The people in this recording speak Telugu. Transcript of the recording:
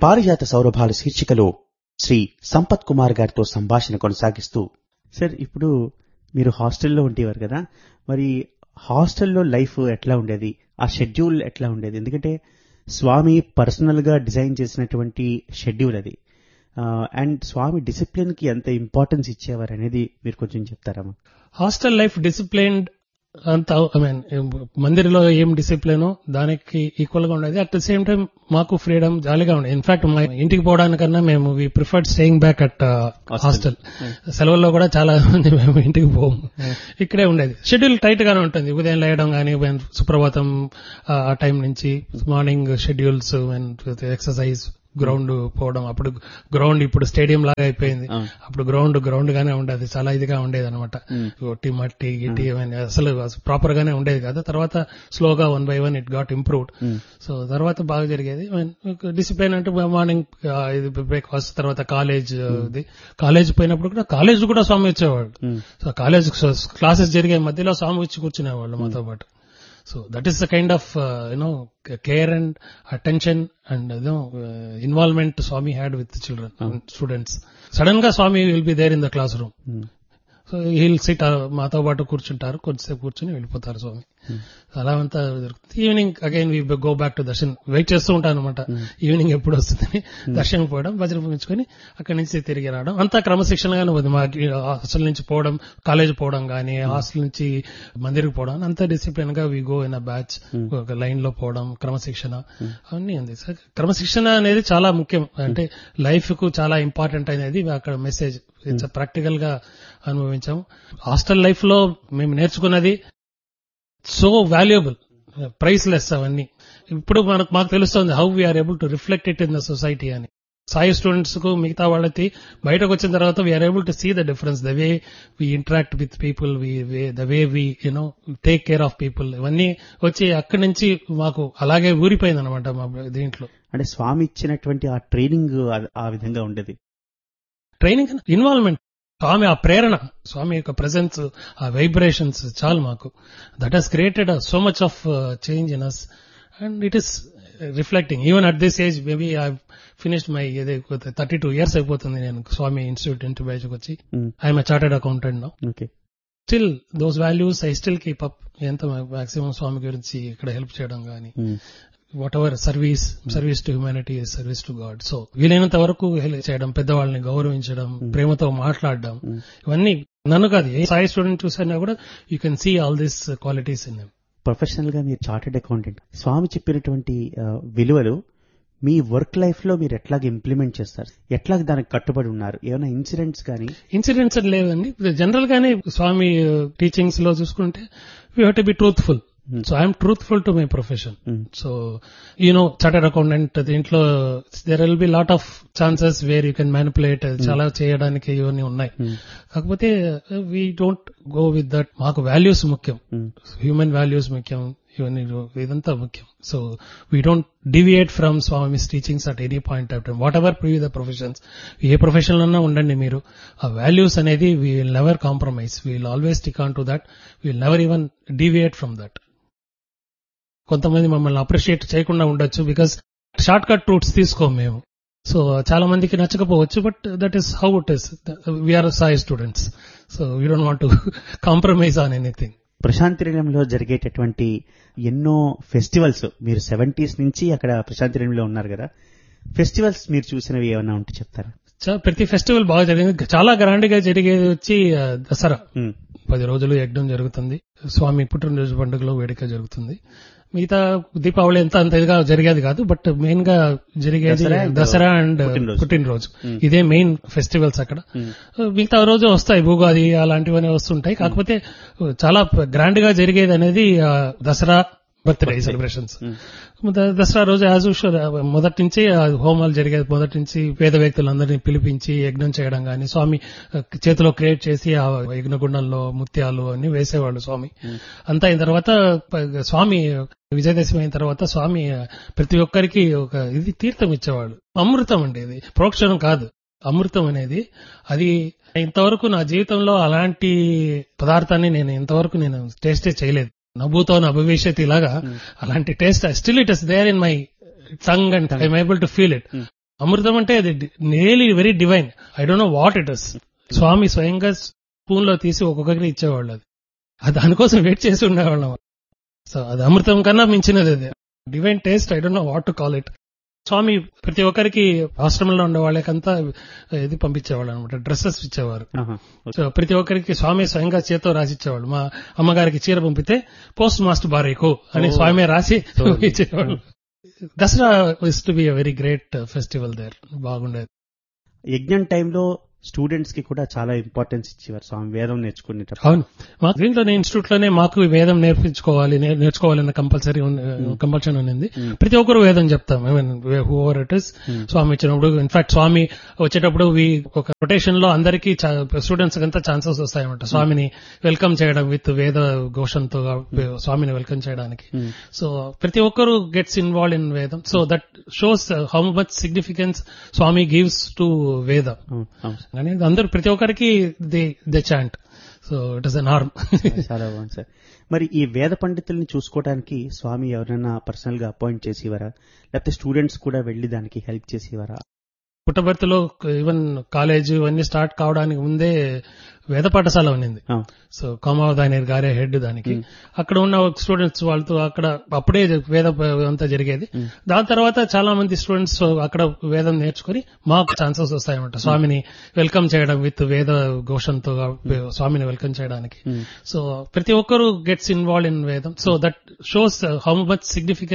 పారిజాత సౌరభాలు శీర్షికలో శ్రీ సంపత్ కుమార్ గారితో సంభాషణ కొనసాగిస్తూ సార్ ఇప్పుడు మీరు హాస్టల్లో ఉండేవారు కదా మరి హాస్టల్లో లైఫ్ ఎట్లా ఉండేది ఆ షెడ్యూల్ ఎట్లా ఉండేది ఎందుకంటే స్వామి పర్సనల్ గా డిజైన్ చేసినటువంటి షెడ్యూల్ అది అండ్ స్వామి డిసిప్లిన్ కి ఎంత ఇంపార్టెన్స్ ఇచ్చేవారు అనేది మీరు కొంచెం చెప్తారా హాస్టల్ లైఫ్ డిసిప్లైన్డ్ అంత ఐ మీన్ మందిర్లో ఏం డిసిప్లిన్ దానికి ఈక్వల్ గా ఉండేది అట్ ద సేమ్ టైం మాకు ఫ్రీడమ్ జాలీగా ఉండేది ఇన్ఫాక్ట్ మా ఇంటికి పోవడానికన్నా మేము we preferred staying back at hostel సెలవుల్లో కూడా చాలా మంది మేము ఇంటికి పోము ఇక్కడే ఉండేది షెడ్యూల్ టైట్ గానే ఉంటుంది ఉదయం లేయడం కానీ సుప్రభాతం ఆ టైం నుంచి మార్నింగ్ షెడ్యూల్స్ ఎక్సర్సైజ్ గ్రౌండ్ పోవడం అప్పుడు గ్రౌండ్ ఇప్పుడు స్టేడియం లాగా అయిపోయింది అప్పుడు గ్రౌండ్ గ్రౌండ్ గానే ఉండేది చాలా ఇదిగా ఉండేది అనమాట ఒట్టి మట్టి గిట్టి ఇవన్నీ అసలు ప్రాపర్ గానే ఉండేది కదా తర్వాత స్లోగా one by one it got improved so తర్వాత బాగా జరిగేది డిసిప్లిన్ అంటే మార్నింగ్ ఇది బ్రేక్ఫాస్ట్ తర్వాత కాలేజ్ ఇది కాలేజ్ పోయినప్పుడు కూడా కాలేజ్ కూడా స్వామి వచ్చేవాడు సో కాలేజ్ క్లాసెస్ జరిగే మధ్యలో స్వామి వచ్చి కూర్చునేవాళ్ళు మాతో పాటు so that is the kind of you know care and attention and you know involvement Swami had with children students సడన్ గా Swami will be there in the classroom so he'll sit మాతో పాటు కూర్చుంటారు కొద్దిసేపు కూర్చుని వెళ్ళిపోతారు స్వామి అలా అంతా జరుగుతుంది evening again we go back to darshan wait చేస్తూ ఉంటాను అనమాట ఈవినింగ్ ఎప్పుడు వస్తుందని దర్శనం పోవడం భజన పంపించుకొని అక్కడి నుంచి తిరిగి రావడం అంతా క్రమశిక్షణగానే ఉంది మా హాస్టల్ నుంచి పోవడం కాలేజ్ పోవడం కానీ హాస్టల్ నుంచి మందిరికి పోవడం అంతా డిసిప్లిన్ గా we go in a batch ఒక లైన్ లో పోవడం క్రమశిక్షణ అవన్నీ ఉంది క్రమశిక్షణ అనేది చాలా ముఖ్యం అంటే లైఫ్ కు చాలా ఇంపార్టెంట్ అనేది అక్కడ మెసేజ్ ఇట్స్ ప్రాక్టికల్ గా అనుభవించాము హాస్టల్ లైఫ్ లో మేము నేర్చుకున్నది సో వాల్యుయబుల్ ప్రైస్లెస్ అవన్నీ ఇప్పుడు మనకు మాకు తెలుస్తుంది how we are able to reflect it in the society అని సాయి స్టూడెంట్స్ కు మిగతా వాళ్ళకి బయటకు వచ్చిన తర్వాత we are able to see the difference the way we interact with people the way we you know take care of people ఇవన్నీ వచ్చి అక్కడి నుంచి మాకు అలాగే ఊరిపోయింది అనమాట మా దీంట్లో అంటే స్వామి ఇచ్చినటువంటి ఆ ట్రైనింగ్ ఆ విధంగా ఉండేది ట్రైనింగ్ ఇన్వాల్వ్మెంట్ స్వామి ఆ ప్రేరణ స్వామి యొక్క ప్రెసెన్స్ ఆ వైబ్రేషన్స్ చాలు మాకు that has created so much of change in us and it is reflecting even at this age maybe I finished my ఏదే థర్టీ టూ ఇయర్స్ అయిపోతుంది నేను స్వామి ఇన్స్టిట్యూట్ ఇంటి బ్యాచ్ వచ్చి I'm chartered accountant no still those values I still keep up ఎంత మాక్సిమం స్వామి గురించి ఇక్కడ హెల్ప్ చేయడం కానీ whatever service service to humanity service to God so వీలైనంత వరకు చేయడం పెద్దవాళ్ళని గౌరవించడం ప్రేమతో మాట్లాడడం ఇవన్నీ నన్ను కాదు ఏ సాయి స్టూడెంట్ చూసినా కూడా you can see all these qualities in professional గా మీరు చార్టెడ్ అకౌంటెంట్ స్వామి చెప్పినటువంటి విలువలు మీ వర్క్ లైఫ్ లో మీరు ఎట్లాగ ఇంప్లిమెంట్ చేస్తారు ఎట్లా దానికి కట్టుబడి ఉన్నారు ఏమైనా ఇన్సిడెంట్స్ కానీ ఇన్సిడెంట్స్ లేదండి జనరల్ గానే స్వామి టీచింగ్స్ లో చూసుకుంటే we have to be truthful so I'm truthful to my profession so you know chartered accountant దీంట్లో there will be lot of chances where you can manipulate చాలా చేయడానికి ఇవన్నీ ఉన్నాయి కాకపోతే we don't go with that మాకు వాల్యూస్ ముఖ్యం హ్యూమన్ వాల్యూస్ ముఖ్యం ఇవన్నీ ఇదంతా ముఖ్యం so we don't deviate from Swami's teachings at any point of time whatever ప్రీ ద ప్రొఫెషన్స్ ఏ ప్రొఫెషన్ అన్నా ఉండండి మీరు ఆ వాల్యూస్ అనేది we will never compromise we will always stick on to that we will never even deviate from that కొంతమంది మమ్మల్ని అప్రిషియేట్ చేయకుండా ఉండొచ్చు బికాస్ షార్ట్ కట్ రూట్స్ తీసుకోం మేము సో చాలా మందికి నచ్చకపోవచ్చు but that is how it is we are Sai students so we don't want compromise on anything ప్రశాంతినిలయంలో జరిగేటటువంటి ఎన్నో ఫెస్టివల్స్ మీరు సెవెంటీస్ నుంచి అక్కడ ప్రశాంతినిలయంలో ఉన్నారు కదా ఫెస్టివల్స్ మీరు చూసినవి ఏమైనా ఉంటే చెప్తారా ప్రతి ఫెస్టివల్ బాగా జరిగింది చాలా గ్రాండ్ గా జరిగేది వచ్చి దసరా పది రోజులు యజ్ఞం జరుగుతుంది స్వామి పుట్టినరోజు పండుగలో వేడుక జరుగుతుంది మిగతా దీపావళి ఎంత అంత ఇదిగా జరిగేది కాదు బట్ మెయిన్ గా జరిగేది దసరా అండ్ పుట్టినరోజు ఇదే మెయిన్ ఫెస్టివల్స్ అక్కడ మిగతా రోజు వస్తాయి భూగాది అలాంటివన్నీ వస్తుంటాయి కాకపోతే చాలా గ్రాండ్ గా జరిగేది అనేది దసరా బర్త్డే సెలబ్రేషన్స్ దసరా రోజు యాజ్ యూషువల్ మొదటి నుంచి హోమాలు జరిగేది మొదటి నుంచి పేద వ్యక్తులందరినీ పిలిపించి యజ్ఞం చేయడం కానీ స్వామి చేతిలో క్రియేట్ చేసి ఆ యజ్ఞగుండంలో ముత్యాలు అన్ని వేసేవాళ్ళు స్వామి అంతా అయిన తర్వాత స్వామి విజయదశమి అయిన తర్వాత స్వామి ప్రతి ఒక్కరికి ఒక ఇది తీర్థం ఇచ్చేవాళ్ళు అమృతం అండి ఇది ప్రోక్షణం కాదు అమృతం అనేది అది ఇంతవరకు నా జీవితంలో అలాంటి పదార్థాన్ని నేను ఇంతవరకు నేను టేస్టే చేయలేదు నవ్వుతో అభివేశతి ఇలాగా అలాంటి taste still it is there in my tongue and I'm able to feel it అమృతం అంటే అది really very divine I don't know what it is Swami స్వయంగా స్పూన్ లో తీసి ఒక్కొక్కరికి ఇచ్చేవాళ్ళు అది అది దానికోసం వెయిట్ చేసి ఉండేవాళ్ళం సో అది అమృతం కన్నా మించినది అది divine taste I don't know what to call it Swami ప్రతి ఒక్కరికి ఆశ్రమంలో ఉండే వాళ్ళకంతా ఇది పంపించేవాళ్ళు అనమాట డ్రెస్సెస్ ఇచ్చేవారు ఆహా. సో ప్రతి ఒక్కరికి స్వామి స్వయంగా చేతో రాసిచ్చేవాళ్ళు మా అమ్మగారికి చీర పంపితే పోస్ట్ మాస్టర్ బారేకు అని Oh. స్వామి రాసి So, ఇచ్చేవాళ్ళు Dasara is to be very great festival there బాగుండేది యజ్ఞం టైంలో స్టూడెంట్స్ కి కూడా చాలా ఇంపార్టెన్స్ ఇచ్చేవారు స్వామి వేదం నేర్చుకునేటప్పుడు అవును మా దీంట్లోనే ఇన్స్టిట్యూట్ లోనే మాకు వేదం నేర్పించుకోవాలి నే- నేర్చుకోవాలన్న కంపల్సరీ కంపల్షన్ ఉన్నింది Hmm. ప్రతి ఒక్కరు వేదం చెప్తాం I mean whoever it is Hmm. Swami వచ్చినప్పుడు ఇన్ఫాక్ట్ స్వామి వచ్చేటప్పుడు వి ఒక రొటేషన్ లో అందరికి స్టూడెంట్స్ అంతా ఛాన్సెస్ వస్తాయన్నమాట స్వామిని వెల్కమ్ చేయడం విత్ వేద ఘోషంతో స్వామిని వెల్కమ్ చేయడానికి Hmm. సో ప్రతి ఒక్కరు గెట్స్ ఇన్వాల్వ్ ఇన్ వేదం so that shows how much significance Swami gives to Veda అవును, అవును సార్. అని అందరు ప్రతి ఒక్కరికి they they chant so it is an harm చాలా బాగుంది సార్ మరి ఈ వేద పండితుల్ని చూసుకోవడానికి స్వామి ఎవరైనా పర్సనల్ గా అపాయింట్ చేసేవారా లేకపోతే స్టూడెంట్స్ కూడా వెళ్లి దానికి హెల్ప్ చేసేవారా పుట్టబర్తిలో ఈవెన్ కాలేజ్ ఇవన్నీ స్టార్ట్ కావడానికి ముందే వేద పాఠశాల ఉన్నింది ఆ, సో కామావదాని గారే హెడ్ దానికి Hmm. అక్కడ ఉన్న స్టూడెంట్స్ వాళ్ళతో అక్కడ అప్పుడే వేద అంతా జరిగేది Hmm. దాని తర్వాత చాలా మంది స్టూడెంట్స్ అక్కడ వేదం నేర్చుకుని మాకు ఛాన్సెస్ వస్తాయన్నమాట స్వామిని వెల్కమ్ చేయడం విత్ వేద ఘోషంతో స్వామిని వెల్కమ్ చేయడానికి ఉమ్, సో ప్రతి ఒక్కరు గెట్స్ ఇన్వాల్వ్ ఇన్ వేదం so that shows how much significance